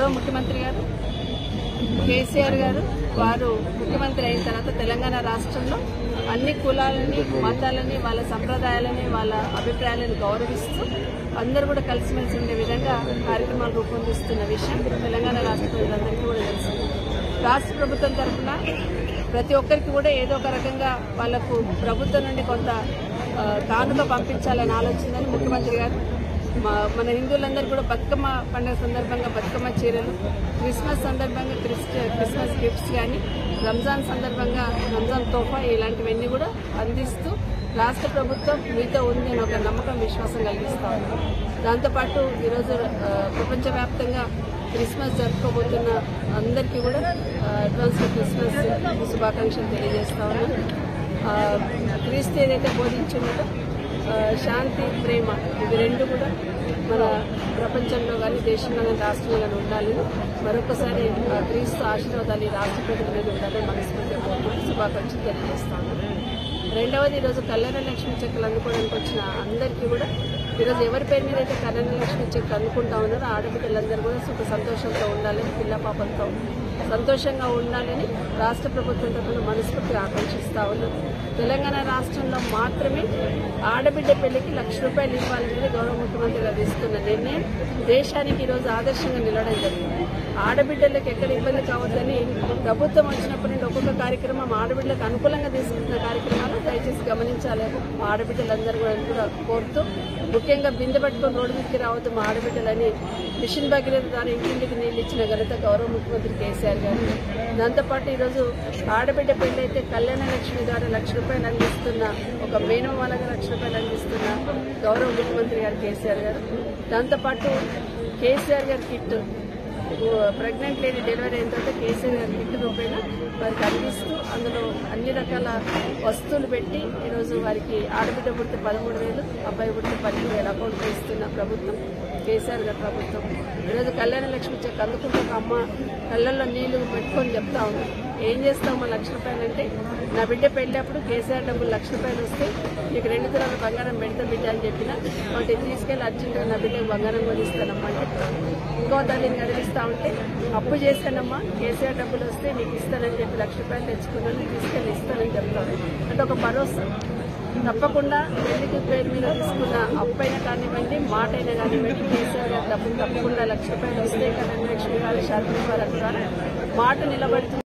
గౌరవ ముఖ్యమంత్రి గారు కేసీఆర్ గారు వారు ముఖ్యమంత్రి అయిన తర్వాత తెలంగాణ రాష్ట్రంలో అన్ని కులాలని మతాలని వాళ్ళ సంప్రదాయాలని వాళ్ళ అభిప్రాయాలను గౌరవిస్తూ అందరూ కూడా కలిసిమెలిసి ఉండే విధంగా కార్యక్రమాలు రూపొందిస్తున్న విషయం తెలంగాణ రాష్ట్ర ప్రజలందరికీ కూడా తెలుసు రాష్ట్ర ప్రభుత్వం తరఫున ప్రతి ఒక్కరికి కూడా ఏదో ఒక రకంగా వాళ్లకు ప్రభుత్వం నుండి కొంత ఆ, కానుక పంపించాలని ఆలోచనని ముఖ్యమంత్రి గారు మా- మన హిందువులందరూ కూడా బతుకమ్మ పండుగ సందర్భంగా బతుకమ్మ చీరలు క్రిస్మస్ సందర్భంగా క్రిస్ట్ క్రిస్మస్ గిఫ్ట్స్ కానీ రంజాన్ సందర్భంగా రంజాన్ తోఫా ఇలాంటివన్నీ కూడా అందిస్తూ రాష్ట్ర ప్రభుత్వం మీతో ఉంది అని ఒక నమ్మకం విశ్వాసం కలిగిస్తా ఉంది దాంతోపాటు ఈరోజు ఆ, ప్రపంచవ్యాప్తంగా క్రిస్మస్ జరుపుకోబోతున్న అందరికీ కూడా ఆ, అడ్వాన్స్ క్రిస్మస్ శుభాకాంక్షలు తెలియజేస్తా ఉన్నాను ఆ, క్రీస్తు ఏదైతే బోధించున్నాడో ఆ, శాంతి ప్రేమ ఇవి రెండు కూడా మన ప్రపంచంలో కానీ దేశంలో కానీ రాష్ట్రంలో కానీ ఉండాలి మరొకసారి ఆ, క్రీస్తు ఆశీర్వాదాలు ఈ రాష్ట్ర ప్రజల మీద ఉండాలని మనస్ఫూర్తిగా కోరుకుంటూ శుభాకాంక్షలు తెలియజేస్తాను రెండవది ఈరోజు కళ్యాణ లక్ష్మి చెక్కులు అందుకోవడానికి వచ్చిన అందరికీ కూడా ఈరోజు ఎవరి పేరు మీద అయితే కళ్యాణ లక్ష్మి చెక్ అందుకుంటా ఉన్నారో ఆడబిడ్డలందరూ కూడా సుఖ సంతోషంతో ఉండాలని పిల్ల పాపలతో సంతోషంగా ఉండాలని రాష్ట్ర ప్రభుత్వం తరఫున మనస్ఫూర్తిగా ఆకాంక్షిస్తా ఉన్నాం తెలంగాణ రాష్ట్రంలో మాత్రమే ఆడబిడ్డ పెళ్లికి లక్ష రూపాయలు ఇవ్వాలనేది గౌరవ ముఖ్యమంత్రి గారు తీసుకున్న నిర్ణయం దేశానికి ఈరోజు ఆదర్శంగా నిలవడం జరిగింది ఆడబిడ్డలకు ఎక్కడ ఇబ్బంది కావద్దని ప్రభుత్వం వచ్చినప్పటి నుండి ఒక్కొక్క కార్యక్రమం ఆడబిడ్డలకు అనుకూలంగా తీసుకుంటున్న కార్యక్రమాలు దయచేసి గమనించాలి మా ఆడబిడ్డలందరూ కూడా కూడా కోరుతూ ముఖ్యంగా బిందె పట్టుకొని రోడ్డు మీదకి రావద్దు మా ఆడబిడ్డలని మిషన్ భగీరథ ద్వారా ఇంటింటికి నీళ్ళు ఇచ్చిన ఘనత గౌరవ ముఖ్యమంత్రి కేసీఆర్ గారు దాంతోపాటు ఈరోజు ఆడబిడ్డ పెళ్లి అయితే కళ్యాణ లక్ష్మి ద్వారా లక్ష రూపాయలు అందిస్తున్న ఒక మేనమాలగా లక్ష రూపాయలు అందిస్తున్న గౌరవ ముఖ్యమంత్రి గారు కేసీఆర్ గారు దాంతోపాటు కేసీఆర్ గారి కిట్ ప్రెగ్నెంట్ లేడీ డెలివరీ అయిన తర్వాత కేసీఆర్ గారి కిట్ రూపాయన వారికి అందిస్తూ అందులో అన్ని రకాల వస్తువులు పెట్టి ఈరోజు వారికి ఆడబిడ్డ పుడితే పదమూడు వేలు అబ్బాయి పుడితే పన్నెండు వేలు అకౌంట్లో ఇస్తున్న ప్రభుత్వం కేసీఆర్ గారి ప్రభుత్వం ఈరోజు కళ్యాణ లక్ష్మి చెక్ అందుకుంటే ఒక అమ్మ కళ్ళల్లో నీళ్లు పెట్టుకొని చెప్తా ఉంది ఏం చేస్తావు మా లక్ష రూపాయలు అంటే నా బిడ్డ పెళ్ళేప్పుడు కేసీఆర్ డబ్బులు లక్ష రూపాయలు వస్తే నీకు రెండు తులాల బంగారం పెడతా బిడ్డ అని చెప్పిన వాటి తీసుకెళ్ళి అర్జెంటుగా నా బిడ్డకు బంగారం కొనిస్తానమ్మా అని చెప్తాను ఇంకో తల్లిని అడిగిస్తా ఉంటే అప్పు చేశానమ్మా కేసీఆర్ డబ్బులు వస్తే నీకు ఇస్తానని చెప్పి లక్ష రూపాయలు తెచ్చుకున్నాను తీసుకెళ్ళి ఇస్తానని చెప్తాను అంటే ఒక భరోసా తప్పకుండా పెళ్లికి పేరు మీద తీసుకున్న అప్పైనా కానివ్వండి మాట అయినా కానివ్వండి కేసీఆర్ గారి డబ్బులు తప్పకుండా లక్ష రూపాయలు వస్తే కళ్యాణ లక్ష్మి గారు శాంతి ద్వారా మాట నిలబడుతుంది